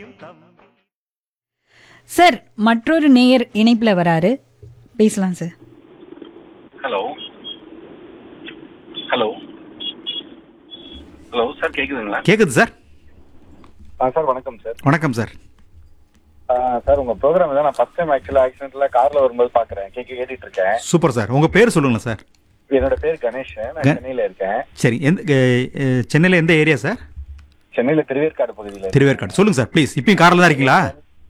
Sir மற்றொரு நேயர் இணைப்புல வராரு பேசலாம் sir hello hello hello sir கேக்குதுங்களா கேட்குது சார் ஆ சார் வணக்கம் சார் வணக்கம் சார் ஆ, சார் உங்க ப்ரோக்ராம் தான் நான் ஃபர்ஸ்ட் டைம் ஆக்சுவலா ஆக்சிடென்ட்ல கார்ல வரும்போது பாக்குறேன் கேட்க கேட்டுட்டு இருக்கேன் சூப்பர் சார் உங்கள் பேர் சொல்லுங்களேன் சார் என்னோட பேர் கணேஷ் நான் க- சென்னையில இருக்கேன் சரி எந்த சென்னையில் எந்த ஏரியா சார் சென்னையில திருவேற்காடு பகுதியில இருக்கேன். திருவேற்காடு சொல்லுங்கள் சார் ப்ளீஸ் இப்பயும் காரில் தான் இருக்கீங்களா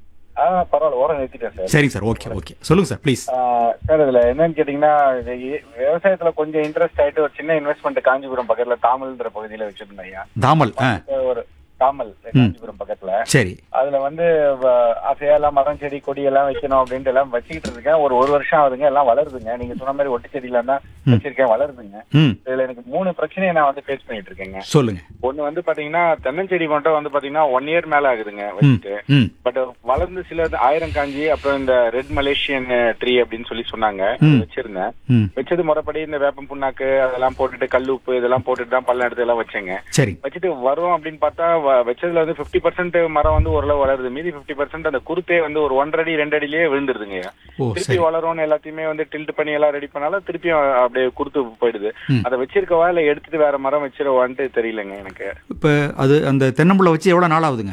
ஆ பரவாயில்ல ஓரம் நிறுத்திட்டேன் சார் சரிங்க சார் ஓகே ஓகே சொல்லுங்கள் சார் ப்ளீஸ் ஆ, சார் இதுல என்னன்னு கேட்டீங்கன்னா இது இ- விவசாயத்துல கொஞ்சம் இன்ட்ரெஸ்ட் ஆயிட்டு ஒரு சின்ன இன்வெஸ்ட்மெண்ட் காஞ்சிபுரம் பக்கத்துல தாமல்ன்ற பகுதியில வச்சிருந்தேன் ஐயா தாமல் ஆ ஒரு தாமல் காஞ்சிபுரம் பக்கத்துல சரி அதுல வந்து வ- ஆசையா எல்லாம் மரம் செடி கொடி எல்லாம் வைக்கணும் அப்படின்ட்டு எல்லாம் வச்சுக்கிட்டு இருக்கேன் ஒரு ஒரு வருஷம் ஆகுதுங்க எல்லாம் வளருதுங்க நீங்க சொன்ன மாதிரி ஒட்டு செடியெல்லாம் தான் வச்சிருக்கேன் வளருதுங்க ம் இதுல எனக்கு மூணு பிரச்சனையை நான் வந்து ஃபேஸ் பண்ணிட்டு இருக்கேங்க சொல்லுங்கள் ஒண்ணு வந்து பாத்தீங்கன்னா தென்னஞ்செடி மட்டும் வந்து பாத்தீங்கன்னா ஒன் இயர் மேல ஆகுதுங்க வச்சுட்டு ம் பட் வளர்ந்து சில ஆயிரம் காஞ்சி அப்புறம் இந்த ரெட் மலேசியன் ட்ரீ அப்படின்னு சொல்லி சொன்னாங்க ம். வச்சிருந்தேன் ம் வச்சது முறைப்படி இந்த வேப்பம் புண்ணாக்கு அதெல்லாம் போட்டுட்டு கல் உப்பு இதெல்லாம் போட்டுட்டு தான் பள்ளம் எடுத்து எல்லாம் வச்சேங்க சரி வச்சுட்டு வரும் அப்படின்னு பார்த்தா வ- வச்சதுல வந்து 50% பர்சன்ட் மரம் வந்து ஓரளவு வளருது மீதி 50% பர்சன்ட் அந்த குருத்தே வந்து ஒரு ஒன்றரை அடி ரெண்டு அடியிலேயே விழுந்துருதுங்க ஓ திருப்பி சரி வளரும்னு எல்லாத்தையுமே வந்து டில்ட் பண்ணி எல்லாம் ரெடி பண்ணாலும் திருப்பியும் அப்படியே குருத்து போயிடுது ம். அதை வச்சிருக்கவா இல்ல எடுத்துட்டு வேற மரம் வச்சிருவான்ட்டு தெரியலங்க எனக்கு இப்போ அது அந்த தென்னம்புள்ள வச்சு எவ்வளோ நாள் ஆகுதுங்க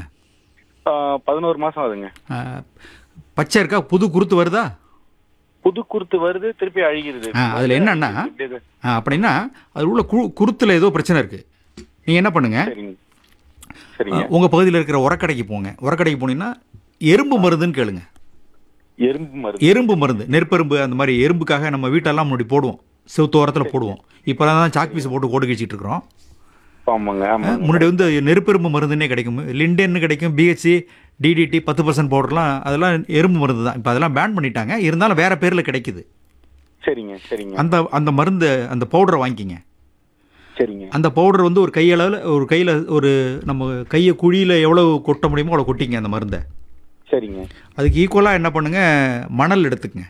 ஆஹ் பதினோரு மாசம் ஆகுதுங்க ஆ, பச்சை இருக்கா புது குருத்து வருதா புது குருத்து வருது திருப்பி அழுகிருது ஆ, அதுல என்னன்னா? இப்படி இது. ஆ, அப்படின்னா அது உள்ள கு குருத்தில் ஏதோ பிரச்சனை இருக்குது நீங்கள் என்ன பண்ணுங்க சரிங்க சரிங்க உங்கள் பகுதியில் இருக்கிற உரக்கடைக்கு போங்க உரக்கடைக்கு போனீங்கன்னா எறும்பு மருந்துன்னு கேளுங்க எறும்பு மருந்து எறும்பு மருந்து நெருப்பெரும்பு அந்த மாதிரி எறும்புக்காக நம்ம வீட்டெல்லாம் முன்னாடி போடுவோம் செவுத்து ஓரத்தில் போடுவோம் இப்போ தான் சாக் பீஸ் போட்டு கோடு கழிச்சிட்டு இருக்கிறோம் ஆமாங்க ஆமாங்க முன்னாடி வந்து நெருப்பெரும்பு மருந்துன்னே கிடைக்கும் லிண்டன்னு கிடைக்கும் பிஹெச்சி டிடிடி பத்து பர்சன்ட் பவுடர்லாம் அதெல்லாம் எறும்பு மருந்து தான் இப்போ அதெல்லாம் பேன் பண்ணிட்டாங்க இருந்தாலும் வேற பேரில் கிடைக்குது சரிங்க சரிங்க அந்த அந்த மருந்து அந்த பவுடரை வாங்கிக்கிங்க சரிங்க அந்த பவுடர் வந்து ஒரு கையளவில் ஒரு கையில் ஒரு நம்ம கையை குழியில் எவ்வளோ கொட்ட முடியுமோ அவ்வளோ கொட்டிங்க அந்த மருந்தை சரிங்க அதுக்கு ஈக்குவலாக என்ன பண்ணுங்க மணல் எடுத்துக்கங்க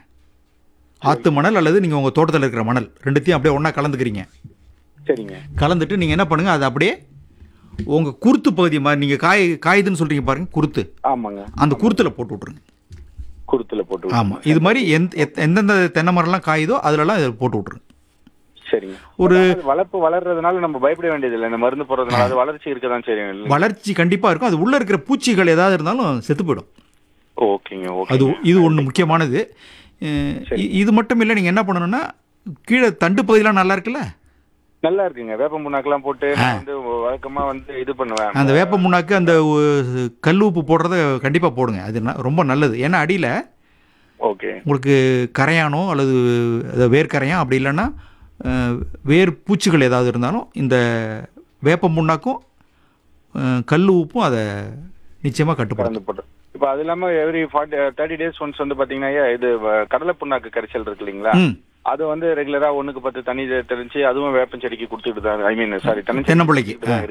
ஆற்று மணல் அல்லது நீங்கள் உங்கள் தோட்டத்தில் இருக்கிற மணல் ரெண்டுத்தையும் அப்படியே ஒன்றா கலந்துக்கிறீங்க சரிங்க கலந்துட்டு நீங்கள் என்ன பண்ணுங்கள் அதை அப்படியே உங்கள் குருத்து பகுதி மாதிரி நீங்கள் காய் காயுதுன்னு சொல்கிறீங்க பாருங்க குருத்து ஆமாங்க அந்த குருத்தில் போட்டு விட்ருங்க குருத்துல போட்டு விடுங்க. ஆமாம் இது மாதிரி எந்த எத்- எந்தெந்த தென்னை மரம்லாம் காயுதோ அதிலலாம் இதை போட்டு விட்ருங்க சரிங்க ஒரு அதாவது வளர்ப்பு வளர்றதுனால நம்ம பயப்பட வேண்டியது இல்லை இந்த மருந்து போடுறதுனால அது வளர்ச்சி இருக்கதான் செய்யும் இல்லைங்க? வளர்ச்சி கண்டிப்பாக இருக்கும் அது உள்ளே இருக்கிற பூச்சிகள் ஏதாவது இருந்தாலும் செத்து போயிடும் ஓகேங்க ஓகே அது இது ஒன்று முக்கியமானது அஹ் இ- இது மட்டும் இல்லை நீங்கள் என்ன பண்ணணும்னா கீழே தண்டு பகுதியெலாம் நல்லா இருக்குல்ல நல்லா இருக்குங்க வேப்ப புண்ணாக்கெல்லாம் போட்டு நான் வந்து வழக்கமா வந்து இது பண்ணுவேன் அந்த வேப்ப முன்னாக்கு அந்த ஒ- கல் உப்பு போடுறத கண்டிப்பாக போடுங்க அது ந- ரொம்ப நல்லது ஏன்னா அடியில் ஓகே உங்களுக்கு கரையானோ அல்லது அது வேர்க்கரையான் அப்படி இல்லைன்னா அஹ், வேர் பூச்சிகள் ஏதாவது இருந்தாலும் இந்த வேப்ப முன்னாக்கும் அஹ், கல் உப்பும் அதை நிச்சயமாக கட்டுப்படுத்தும் கலந்து போட்டு இப்போ அது இல்லாம every forty thirty days once வந்து பாத்தீங்கன்னா ஐயா, இது வ- கடலை புண்ணாக்கு கரைச்சல் இருக்கு இல்லைங்களா ம் அது வந்து ரெகுலரா ஒண்ணுக்கு பத்து தண்ணி தெளிச்சு அதுவும் வேப்பம் செடிக்கு கொடுத்துட்டு தான் ஐ மீன் சாரி தென்னம்பிள்ளைக்கு, ஆ.